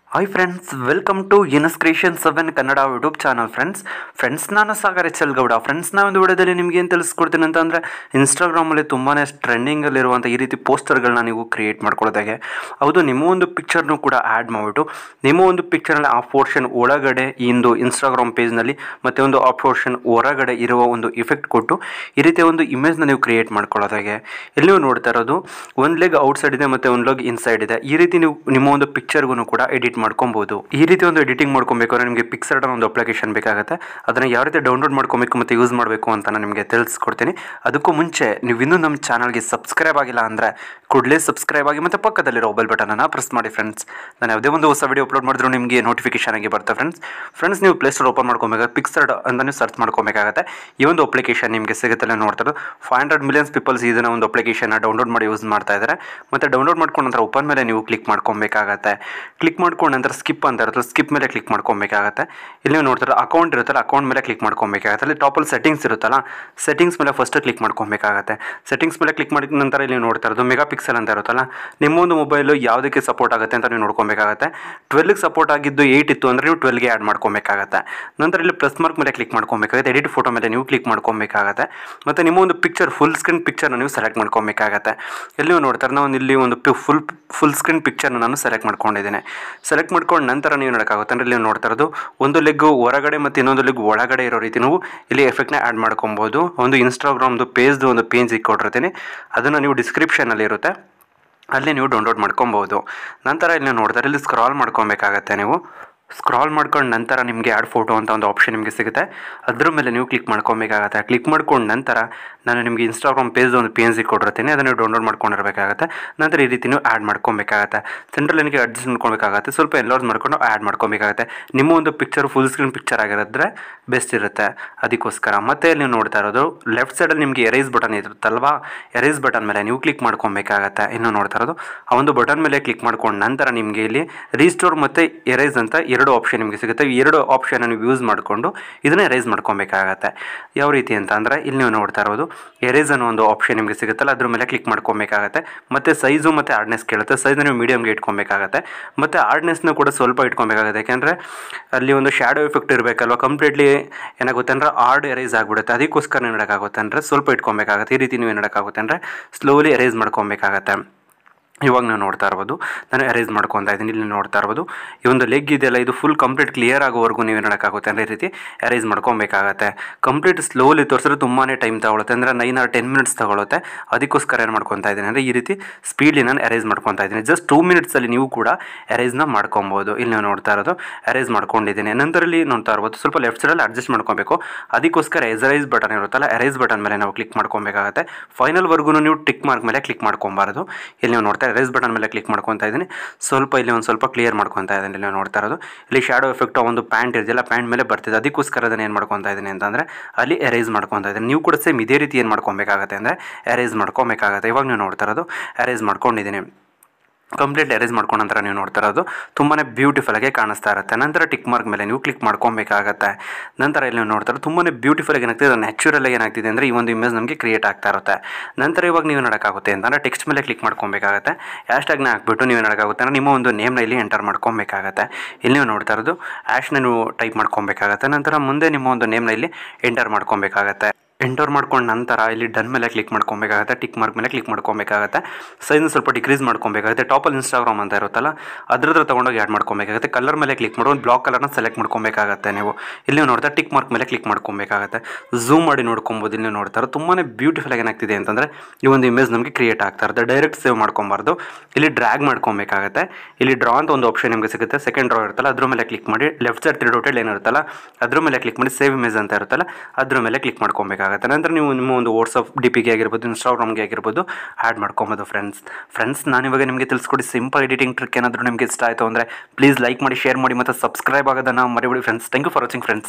hi friends welcome to Yunus creation seven Kannada YouTube channel friends friends ನಾನು Sagar H L Gowda friends ನಾ ಒಂದು ವಿಡಿಯೋದಲ್ಲಿ ನಿಮ್ಗೆ ಏನು ತಿಳಿಸ್ಕೊಡ್ತೀನಿ ಅಂತಂದರೆ ಇನ್ಸ್ಟಾಗ್ರಾಮಲ್ಲಿ ತುಂಬಾ ಟ್ರೆಂಡಿಂಗಲ್ಲಿರುವಂಥ ಈ ರೀತಿ ಪೋಸ್ಟರ್ಗಳನ್ನ ನೀವು ಕ್ರಿಯೇಟ್ ಮಾಡ್ಕೊಳ್ಳೋದಾಗೆ ಹೌದು ನಿಮ್ಮ ಒಂದು ಪಿಕ್ಚರ್ನು ಕೂಡ ಆ್ಯಡ್ ಮಾಡಿಬಿಟ್ಟು ನಿಮ್ಮ ಒಂದು ಪಿಕ್ಚರ್ನಲ್ಲಿ ಆ ಪೋರ್ಷನ್ ಒಳಗಡೆ ಈ ಒಂದು ಇನ್ಸ್ಟಾಗ್ರಾಮ್ ಪೇಜ್ನಲ್ಲಿ ಮತ್ತು ಒಂದು ಆ ಪೋರ್ಷನ್ ಹೊರಗಡೆ ಇರುವ ಒಂದು ಇಫೆಕ್ಟ್ ಕೊಟ್ಟು ಈ ರೀತಿಯ ಒಂದು ಇಮೇಜ್ನ ನೀವು ಕ್ರಿಯೇಟ್ ಮಾಡ್ಕೊಳ್ಳೋದಾಗೆ ಇಲ್ಲಿ ನೀವು ನೋಡ್ತಾ ಇರೋದು ಒಂದು ಲೆಗ್ ಔಟ್ಸೈಡ್ ಇದೆ ಮತ್ತು ಒಂದು ಲೆಗ್ ಇನ್ಸೈಡ್ ಇದೆ ಈ ರೀತಿ ನೀವು ನಿಮ್ಮ ಒಂದು ಪಿಕ್ಚರ್ಗೂ ಕೂಡ ಎಡಿಟ್ ಮಾಡ್ಕೊಬೋದು ಈ ರೀತಿ ಒಂದು ಎಡಿಟಿಂಗ್ ಮಾಡ್ಕೊಬೇಕಾದ್ರೆ ನಿಮಗೆ ಪಿಕ್ಸರ್ಡ್ ಅನ್ನೋ ಒಂದು ಅಪ್ಲಿಕೇಶನ್ ಬೇಕಾಗುತ್ತೆ ಅದನ್ನು ಯಾವ ರೀತಿ ಡೌನ್ಲೋಡ್ ಮಾಡ್ಕೊಬೇಕು ಮತ್ತು ಯೂಸ್ ಮಾಡಬೇಕು ಅಂತ ನಾನು ನಿಮಗೆ ತಿಳಿಸ್ಕೊಡ್ತೀನಿ ಅದಕ್ಕೂ ಮುಂಚೆ ನೀವು ಇನ್ನೂ ನಮ್ಮ ಚಾನಲ್ಗೆ ಸಬ್ಸ್ಕ್ರೈಬ್ ಆಗಿಲ್ಲ ಅಂದರೆ ಕೂಡಲೇ ಸಬ್ಸ್ಕ್ರೈಬ್ ಆಗಿ ಮತ್ತು ಪಕ್ಕದಲ್ಲಿರೋ ಮೊಬೈಲ್ ಬಟನನ್ನು ಪ್ರೆಸ್ ಮಾಡಿ ಫ್ರೆಂಡ್ಸ್ ನಾನು ಯಾವುದೇ ಒಂದು ಹೊಸ ವಿಡಿಯೋ ಅಪ್ಲೋಡ್ ಮಾಡಿದ್ರು ನಿಮಗೆ ನೋಟಿಫಿಕೇಶನ್ ಆಗಿ ಬರುತ್ತೆ ಫ್ರೆಂಡ್ಸ್ ಫ್ರೆಂಡ್ಸ್ ನೀವು ಪ್ಲೇಸ್ಟೋರ್ ಓಪನ್ ಮಾಡ್ಕೊಬೇಕಾಗುತ್ತೆ ಪಿಕ್ಸರ್ಡ್ ಅಂತ ನೀವು ಸರ್ಚ್ ಮಾಡ್ಕೊಬೇಕಾಗುತ್ತೆ ಈ ಒಂದು ಅಪ್ಲಿಕೇಶನ್ ನಿಮಗೆ ಸಿಗುತ್ತಲ್ಲ ನೋಡ್ತಾರೆ ಫೈವ್ ಹಂಡ್ರೆಡ್ ಮಿಲಿಯನ್ಸ್ ಪೀಪಲ್ಸ್ ಇದನ್ನು ಒಂದು ಅಪ್ಲಿಕೇಶನ್ನ ಡೌನ್ಲೋಡ್ ಮಾಡಿ ಯೂಸ್ ಮಾಡ್ತಾ ಇದ್ದಾರೆ ಮತ್ತು ಡೌನ್ಲೋಡ್ ಮಾಡ್ಕೊಂಡ ನಂತರ ಓಪನ್ ಮೇಲೆ ನೀವು ಕ್ಲಿಕ್ ಮಾಡ್ಕೊಬೇಕಾಗತ್ತೆ ಕ್ಲಿಕ್ ಮಾಡ್ಕೊಂಡ ನಂತರ ಸ್ಕಿಪ್ ಅಂತ ಇರುತ್ತೆ ಸ್ಕಿಪ್ ಮೇಲೆ ಕ್ಲಿಕ್ ಮಾಡ್ಕೊಬೇಕಾಗತ್ತೆ ಇಲ್ಲಿ ನೀವು ನೋಡ್ತಾರೆ ಅಕೌಂಟ್ ಇರುತ್ತಲ್ಲ ಅಕೌಂಟ್ ಮೇಲೆ ಕ್ಲಿಕ್ ಮಾಡ್ಕೊಬೇಕಾಗತ್ತೆ ಅಲ್ಲಿ ಟಾಪಲ್ಲಿ ಸೆಟ್ಟಿಂಗ್ಸ್ ಇರುತ್ತಲ್ಲ ಸೆಟ್ಟಿಂಗ್ಸ್ ಮೇಲೆ ಫಸ್ಟ್ ಕ್ಲಿಕ್ ಮಾಡ್ಕೊಬೇಕಾಗತ್ತೆ ಸೆಟ್ಟಿಂಗ್ಸ್ ಮೇಲೆ ಕ್ಲಿಕ್ ಮಾಡಿದ ನಂತರ ಇಲ್ಲಿ ನೋಡ್ತಾ ಇರೋದು ಮೆಗಾ ಪಿಕ್ಸೆಲ್ ಅಂತ ಇರುತ್ತಲ್ಲ ನಿಮ್ಮ ಒಂದು ಮೊಬೈಲು ಯಾವುದಕ್ಕೆ ಸಪೋರ್ಟ್ ಆಗುತ್ತೆ ಅಂತ ನೀವು ನೋಡ್ಕೊಬೇಕಾಗತ್ತೆ ಟ್ವೆಲ್ಗೆ ಸಪೋರ್ಟ್ ಆಗಿದ್ದು ಏಯ್ಟ್ ಇತ್ತು ಅಂದರೆ ನೀವು ಟ್ವೆಲ್ಗೆ ಆ್ಯಡ್ ಮಾಡ್ಕೊಬೇಕಾಗತ್ತೆ ನಂತರ ಇಲ್ಲಿ ಪ್ಲಸ್ ಮಾರ್ಕ್ ಮೇಲೆ ಕ್ಲಿಕ್ ಮಾಡ್ಕೊಬೇಕಾಗುತ್ತೆ ಎಡಿಟ್ ಫೋಟೋ ಮೇಲೆ ನೀವು ಕ್ಲಿಕ್ ಮಾಡ್ಕೊಬೇಕಾಗತ್ತೆ ಮತ್ತು ನಿಮ್ಮ ಒಂದು ಪಿಕ್ಚರ್ ಫುಲ್ ಸ್ಕ್ರೀನ್ ಪಿಕ್ಚರ್ನ ನೀವು ಸೆಲೆಕ್ಟ್ ಮಾಡ್ಕೊಬೇಕಾಗತ್ತೆ ಇಲ್ಲಿ ನೀವು ನೋಡ್ತಾರೆ ನಾವು ಇಲ್ಲಿ ಒಂದು ಪಿ ಫುಲ್ ಫುಲ್ ಸ್ಕ್ರೀನ್ ಪಿಕ್ಚರ್ನ ನಾನು ಸೆಲೆಕ್ಟ್ ಮಾಡ್ಕೊಂಡಿದ್ದೀನಿ ಸೆಲೆಕ್ಟ್ ಮಾಡ್ಕೊಂಡು ನಂತರ ನೀವು ನೋಡೋಕ್ಕಾಗುತ್ತೆ ಅಂದರೆ ಇಲ್ಲಿ ನೋಡ್ತಾ ಇರೋದು ಒಂದು ಲೆಗ್ ಹೊರಗಡೆ ಮತ್ತು ಇನ್ನೊಂದು ಲೆಗ್ ಒಳಗಡೆ ಇರೋ ರೀತಿ ನೀವು ಇಲ್ಲಿ ಎಫೆಕ್ಟ್ನ ಆ್ಯಡ್ ಮಾಡ್ಕೊಬೋದು ಒಂದು ಇನ್ಸ್ಟಾಗ್ರಾಮ್ದು ಪೇಜ್ದು ಒಂದು ಪೇಜ್ ಕೊಟ್ಟಿರ್ತೀನಿ ಅದನ್ನು ನೀವು ಡಿಸ್ಕ್ರಿಪ್ಷನಲ್ಲಿ ಇರುತ್ತೆ ಅಲ್ಲಿ ನೀವು ಡೌನ್ಲೋಡ್ ಮಾಡ್ಕೊಬೋದು ನಂತರ ಇಲ್ಲಿ ನೋಡ್ತಾರೆ ಇಲ್ಲಿ ಸ್ಕ್ರಾಲ್ ಮಾಡ್ಕೊಬೇಕಾಗತ್ತೆ ನೀವು ಸ್ಕ್ರಾಲ್ ಮಾಡ್ಕೊಂಡು ನಂತರ ನಿಮಗೆ ಆ್ಯಡ್ ಫೋಟೋ ಅಂತ ಒಂದು ಆಪ್ಷನ್ ನಿಮಗೆ ಸಿಗುತ್ತೆ ಅದ್ರ ಮೇಲೆ ನೀವು ಕ್ಲಿಕ್ ಮಾಡ್ಕೊಬೇಕಾಗತ್ತೆ ಕ್ಲಿಕ್ ಮಾಡ್ಕೊಂಡು ನಂತರ ನಾನು ನಿಮಗೆ ಇನ್ಸ್ಟಾಗ್ರಾಮ್ ಪೇಜ್ ಒಂದು ಪಿ ಎನ್ ಸಿ ಕೊಟ್ಟಿರ್ತೀನಿ ಅದನ್ನು ಡೌನ್ಲೋಡ್ ಮಾಡ್ಕೊಂಡಿರಬೇಕಾಗತ್ತೆ ನಂತರ ಈ ರೀತಿ ನೀವು ಆ್ಯಡ್ ಮಾಡ್ಕೊಬೇಕಾಗತ್ತೆ ಸೆಂಟ್ರಲ್ ನನಗೆ ಅಡ್ಜಸ್ಟ್ ಮಾಡ್ಕೊಬೇಕಾಗತ್ತೆ ಸ್ವಲ್ಪ ಎನ್ಲೋಡ್ ಮಾಡ್ಕೊಂಡು ಆ್ಯಡ್ ಮಾಡ್ಕೊಬೇಕಾಗತ್ತೆ ನಿಮ್ಮ ಒಂದು ಪಿಕ್ಚರ್ ಫುಲ್ ಸ್ಕ್ರೀನ್ ಪಿಕ್ಚರ್ ಆಗಿರೋದ್ರೆ ಬೆಸ್ಟ್ ಇರುತ್ತೆ ಅದಕ್ಕೋಸ್ಕರ ಮತ್ತೆ ನೀವು ನೋಡ್ತಾ ಇರೋದು ಲೆಫ್ಟ್ ಸೈಡಲ್ಲಿ ನಿಮಗೆ ಎರೇಸ್ ಬಟನ್ ಇರುತ್ತಲ್ವಾ ಎರೇಸ್ ಬಟನ್ ಮೇಲೆ ನೀವು ಕ್ಲಿಕ್ ಮಾಡ್ಕೊಬೇಕಾಗತ್ತೆ ಇನ್ನು ನೋಡ್ತಾ ಇರೋದು ಆ ಒಂದು ಬಟನ್ ಮೇಲೆ ಕ್ಲಿಕ್ ಮಾಡ್ಕೊಂಡು ನಂತರ ನಿಮಗೆ ಇಲ್ಲಿ ರೀಸ್ಟೋರ್ ಮತ್ತು ಎರೇಸ್ ಅಂತ ಎರಡು ಆಪ್ಷನ್ ನಿಮಗೆ ಸಿಗುತ್ತೆ ಈ ಎರಡು ಆಪ್ಷನ್ ನೀವು ಯೂಸ್ ಮಾಡಿಕೊಂಡು ಇದನ್ನ ಎರೇಸ್ ಮಾಡ್ಕೊಬೇಕಾಗತ್ತೆ ಯಾವ ರೀತಿ ಅಂತ ಅಂದರೆ ಇಲ್ಲಿ ನೀವು ನೋಡ್ತಾ ಇರೋದು ಎರೇಸ್ ಅನ್ನೋ ಒಂದು ಆಪ್ಷನ್ ನಿಮಗೆ ಸಿಗುತ್ತಲ್ಲ ಅದ್ರ ಮೇಲೆ ಕ್ಲಿಕ್ ಮಾಡ್ಕೊಬೇಕಾಗತ್ತೆ ಮತ್ತು ಸೈಜು ಮತ್ತು ಆರ್ಡ್ನೆಸ್ ಕೇಳುತ್ತೆ ಸೈಜ್ ನೀವು ಮೀಡಿಯಮ್ಗೆ ಇಟ್ಕೊಬೇಕಾಗತ್ತೆ ಮತ್ತು ಆರ್ಡ್ನೆಸ್ನ ಕೂಡ ಸ್ವಲ್ಪ ಇಟ್ಕೊಬೇಕಾಗುತ್ತೆ ಯಾಕೆಂದರೆ ಅಲ್ಲಿ ಒಂದು ಶ್ಯಾಡೋ ಎಫೆಕ್ಟ್ ಇರಬೇಕಲ್ವ ಕಂಪ್ಲೀಟ್ಲಿ ಏನಾಗುತ್ತೆ ಅಂದರೆ ಆರ್ಡ್ ಎರೇಸ್ ಆಗಿಬಿಡುತ್ತೆ ಅದಕ್ಕೋಸ್ಕರ ಏನು ಮಾಡೋಕ್ಕಾಗುತ್ತೆ ಅಂದರೆ ಸ್ವಲ್ಪ ಇಟ್ಕೊಬೇಕಾಗುತ್ತೆ ಈ ರೀತಿ ನೀವು ಏನು ಮಾಡೋಕ್ಕಾಗುತ್ತೆ ಅಂದರೆ ಸ್ಲೋಲಿ ಎರೇಸ್ ಮಾಡ್ಕೊಬೇಕಾಗತ್ತೆ ಇವಾಗ ನೀವು ನೋಡ್ತಾ ಇರ್ಬೋದು ನಾನು ಅರೇಂಜ್ ಮಾಡ್ಕೊತಾ ಇದ್ದೀನಿ ಇಲ್ಲಿ ನೋಡ್ತಾ ಇರ್ಬೋದು ಈ ಒಂದು ಲೆಗ್ ಇದೆಯಲ್ಲ ಇದು ಫುಲ್ ಕಂಪ್ಲೀಟ್ ಕ್ಲಿಯರ್ ಆಗೋವರೆಗೂ ನೀವು ನೋಡೋಕ್ಕಾಗುತ್ತೆ ಅಂದರೆ ಈ ರೀತಿ ಅರೇಂಜ್ ಮಾಡ್ಕೊಬೇಕಾಗತ್ತೆ ಕಂಪ್ಲೀಟ್ ಸ್ಲೋಲಿ ತೋರಿಸಿದ್ರೆ ತುಂಬಾ ಟೈಮ್ ತಗೊಳುತ್ತೆ ಅಂದರೆ ನೈನ್ ಆರ್ ಟೆನ್ ಮಿನಿಟ್ಸ್ ತಗೊಳುತ್ತೆ ಅದಕ್ಕೋಸ್ಕರ ಏನು ಮಾಡ್ಕೊತಾ ಇದ್ದೀನಿ ಅಂದರೆ ಈ ರೀತಿ ಸ್ಪೀಡ್ಲಿ ನಾನು ಅರೇಂಜ್ ಮಾಡ್ಕೊತಾ ಇದ್ದೀನಿ ಜಸ್ಟ್ ಟೂ ಮಿನಿಟ್ಸಲ್ಲಿ ನೀವು ಕೂಡ ಅರೇಂಜ್ನ ಮಾಡ್ಕೊಬೋದು ಇಲ್ಲಿ ನೀವು ನೋಡ್ತಾ ಇರೋದು ಅರೇಂಜ್ ಮಾಡ್ಕೊಂಡಿದ್ದೀನಿ ನಂತರ ಇಲ್ಲಿ ನೋಡ್ತಾ ಇರ್ಬೋದು ಸ್ವಲ್ಪ ಲೆಫ್ಟ್ ಸೈಡಲ್ಲಿ ಅಡ್ಜಸ್ಟ್ ಮಾಡ್ಕೊಬೇಕು ಅದಕ್ಕೋಸ್ಕರ ಎಸರೈಸ್ ಬಟನ್ ಇರುತ್ತಲ್ಲ ಎರೇಸ್ ಬಟನ್ ಮೇಲೆ ನಾವು ಕ್ಲಿಕ್ ಮಾಡ್ಕೊಬೇಕಾಗತ್ತೆ ಫೈನಲ್ವರೆಗೂ ನೀವು ಟಿಕ್ ಮಾರ್ಕ್ ಮೇಲೆ ಕ್ಲಿಕ್ ಮಾಡ್ಕೊಬಾರ್ದು ಇಲ್ಲಿ ನೀವು ನೋಡ್ತಾ ರೇಸ್ ಬಟನ್ ಮೇಲೆ ಕ್ಲಿಕ್ ಮಾಡ್ಕೊತಾ ಇದ್ದೀನಿ ಸ್ವಲ್ಪ ಇಲ್ಲಿ ಒಂದು ಸ್ವಲ್ಪ ಕ್ಲಿಯರ್ ಮಾಡ್ಕೊತಾ ಇದ್ದೀನಿ ಇಲ್ಲಿ ನೋಡ್ತಾ ಇರೋದು ಇಲ್ಲಿ ಶಾಡೋ ಎಫೆಕ್ಟ್ ಒಂದು ಪ್ಯಾಂಟ್ ಇದೆಯಲ್ಲ ಪ್ಯಾಂಟ್ ಮೇಲೆ ಬರ್ತಿದೆ ಅದಕ್ಕೋಸ್ಕರ ಅದನ್ನು ಏನು ಮಾಡ್ಕೊತಾ ಇದ್ದೀನಿ ಅಂತಂದರೆ ಅಲ್ಲಿ ಎರೇಸ್ ಮಾಡ್ಕೊತಾ ಇದ್ದೀನಿ ನೀವು ಕೂಡ ಸೇಮ್ ಇದೇ ರೀತಿ ಏನು ಮಾಡ್ಕೊಬೇಕಾಗತ್ತೆ ಅಂದರೆ ಎರೇಸ್ ಮಾಡ್ಕೊಬೇಕಾಗತ್ತೆ ಇವಾಗ ನೀವು ನೋಡ್ತಾ ಇರೋದು ಎರೇಸ್ ಮಾಡ್ಕೊಂಡಿದ್ದೀನಿ ಕಂಪ್ಲೀಟ್ ಎರೇಸ್ ಮಾಡ್ಕೊಂಡ ನಂತರ ನೀವು ನೋಡ್ತಾ ಇರೋದು ತುಂಬಾ ಬ್ಯೂಟಿಫುಲ್ಲಾಗಿ ಕಾಣಿಸ್ತಾ ಇರುತ್ತೆ ನಂತರ ಟಿಕ್ ಮಾರ್ಕ್ ಮೇಲೆ ನೀವು ಕ್ಲಿಕ್ ಮಾಡ್ಕೊಬೇಕಾಗತ್ತೆ ನಂತರ ಇಲ್ಲಿ ನೀವು ನೋಡ್ತಾರೆ ತುಂಬಾ ಬ್ಯೂಟಿಫುಲ್ಲಾಗಿ ಏನಾಗ್ತಿದೆ ನ್ಯಾಚುರಲ್ ಏನಾಗ್ತಿದೆ ಅಂದರೆ ಈ ಒಂದು ಇಮೇಜ್ ನಮಗೆ ಕ್ರಿಯೇಟ್ ಆಗ್ತಾ ಇರುತ್ತೆ ನಂತರ ಇವಾಗ ನೀವು ನೋಡೋಕ್ಕಾಗುತ್ತೆ ಅಂತಂದರೆ ಟೆಕ್ಸ್ಟ್ ಮೇಲೆ ಕ್ಲಿಕ್ ಮಾಡ್ಕೊಬೇಕಾಗತ್ತೆ ಹ್ಯಾಶ್ಟ್ಯಾಗ್ನ ಹಾಕ್ಬಿಟ್ಟು ನೀವು ನೋಡೋಕ್ಕಾಗುತ್ತೆ ಅಂದರೆ ನಿಮ್ಮ ಒಂದು ನೇಮ್ನ ಇಲ್ಲಿ ಎಂಟರ್ ಮಾಡ್ಕೊಬೇಕಾಗತ್ತೆ ಇಲ್ಲಿ ನೀವು ನೋಡ್ತಾ ಇರೋದು ಆ್ಯಶ್ನ ನೀವು ಟೈಪ್ ಮಾಡ್ಕೊಬೇಕಾಗತ್ತೆ ನಂತರ ಮುಂದೆ ನಿಮ್ಮ ಒಂದು ನೇಮ್ನ ಇಲ್ಲಿ ಎಂಟರ್ ಮಾಡ್ಕೊಬೇಕಾಗತ್ತೆ ಎಂಟರ್ ಮಾಡ್ಕೊಂಡು ನಂತರ ಇಲ್ಲಿ ಡನ್ ಮೇಲೆ ಕ್ಲಿಕ್ ಮಾಡ್ಕೊಬೇಕಾಗತ್ತೆ ಟಿಕ್ ಮಾರ್ಕ್ ಮೇಲೆ ಕ್ಲಿಕ್ ಮಾಡ್ಕೊಬೇಕಾಗತ್ತೆ ಸೈಜ್ನ ಸ್ವಲ್ಪ ಡಿಕ್ರೀಸ್ ಮಾಡ್ಕೊಬೇಕಾಗುತ್ತೆ ಟಾಪಲ್ಲಿ ಇನ್ಸ್ಟಾಗ್ರಾಮ್ ಅಂತ ಇರುತ್ತಲ್ಲ ಅದ್ರ ಹತ್ರ ತೊಗೊಂಡೋಗಿ ಆ್ಯಡ್ ಮಾಡ್ಕೊಬೇಕಾಗುತ್ತೆ ಕಲರ್ ಮೇಲೆ ಕ್ಲಿಕ್ ಮಾಡಿ ಒಂದು ಬ್ಲಾಕ್ ಕಲರ್ನ ಸೆಲೆಕ್ಟ್ ಮಾಡ್ಕೊಬೇಕಾಗತ್ತೆ ನೀವು ಇಲ್ಲಿ ನೀವು ನೋಡ್ತಾ ಟಿಕ್ ಮಾರ್ಕ್ ಮೇಲೆ ಕ್ಲಿಕ್ ಮಾಡ್ಕೊಬೇಕಾಗತ್ತೆ ಝೂಮ್ ಮಾಡಿ ನೋಡ್ಕೊಬೋದು ಇಲ್ಲಿ ನೋಡ್ತಾರೆ ತುಂಬಾ ಬ್ಯೂಟಿಫುಲ್ ಆಗಿ ಏನಾಗ್ತಿದೆ ಅಂತಂದರೆ ಈ ಒಂದು ಇಮೇಜ್ ನಮಗೆ ಕ್ರಿಯೇಟ್ ಆಗ್ತಾ ಇರುತ್ತೆ ಡೈರೆಕ್ಟ್ ಸೇವ್ ಮಾಡ್ಕೊಬಾರ್ದು ಇಲ್ಲಿ ಡ್ರ್ಯಾಗ್ ಮಾಡ್ಕೊಬೇಕಾಗತ್ತೆ ಇಲ್ಲಿ ಡ್ರಾ ಅಂತ ಒಂದು ಆಪ್ಷನ್ ನಿಮಗೆ ಸಿಗುತ್ತೆ ಸೆಕೆಂಡ್ ಡ್ರಾ ಇರುತ್ತಲ್ಲ ಅದ್ರ ಮೇಲೆ ಕ್ಲಿಕ್ ಮಾಡಿ ಲೆಫ್ಟ್ ಸೈಡ್ ತ್ರೀ ಡೋಟೆಡ್ ಏನಿರುತ್ತಲ್ಲ ಅದ್ರ ಮೇಲೆ ಕ್ಲಿಕ್ ಮಾಡಿ ಸೇವ್ ಇಮೇಜ್ ಅಂತ ಇರುತ್ತಲ್ಲ ಅದ್ರ ಮೇಲೆ ಕ್ಲಿಕ್ ಮಾಡ್ಕೊಬೇಕಾಗುತ್ತೆ ನಂತರ ನೀವು ನಿಮ್ಮ ಒಂದು ವಾಟ್ಸಪ್ ಡಿ ಪಿಗೆ ಆಗಿರ್ಬೋದು ಇನ್ಸ್ಟಾಗ್ರಾಮ್ಗೆ ಆಗಿರ್ಬೋದು ಆ್ಯಡ್ ಮಾಡ್ಕೊಬೋದು ಫ್ರೆಂಡ್ಸ್ ಫ್ರೆಂಡ್ಸ್ ನಾನಿವಾಗ ನಿಮಗೆ ತಿಳಿಸ್ಕೊಡಿ ಸಿಂಪಲ್ ಎಡಿಟಿಂಗ್ ಟ್ರಿಕ್ ಏನಾದರೂ ನಿಮಗೆ ಇಷ್ಟ ಆಯಿತು ಅಂದರೆ ಪ್ಲೀಸ್ ಲೈಕ್ ಮಾಡಿ ಶೇರ್ ಮಾಡಿ ಮತ್ತು ಸಬ್ಸ್ಕ್ರೈಬ್ ಆಗೋದನ್ನು ಮರಿಬೇಡಿ friends thank you for watching friends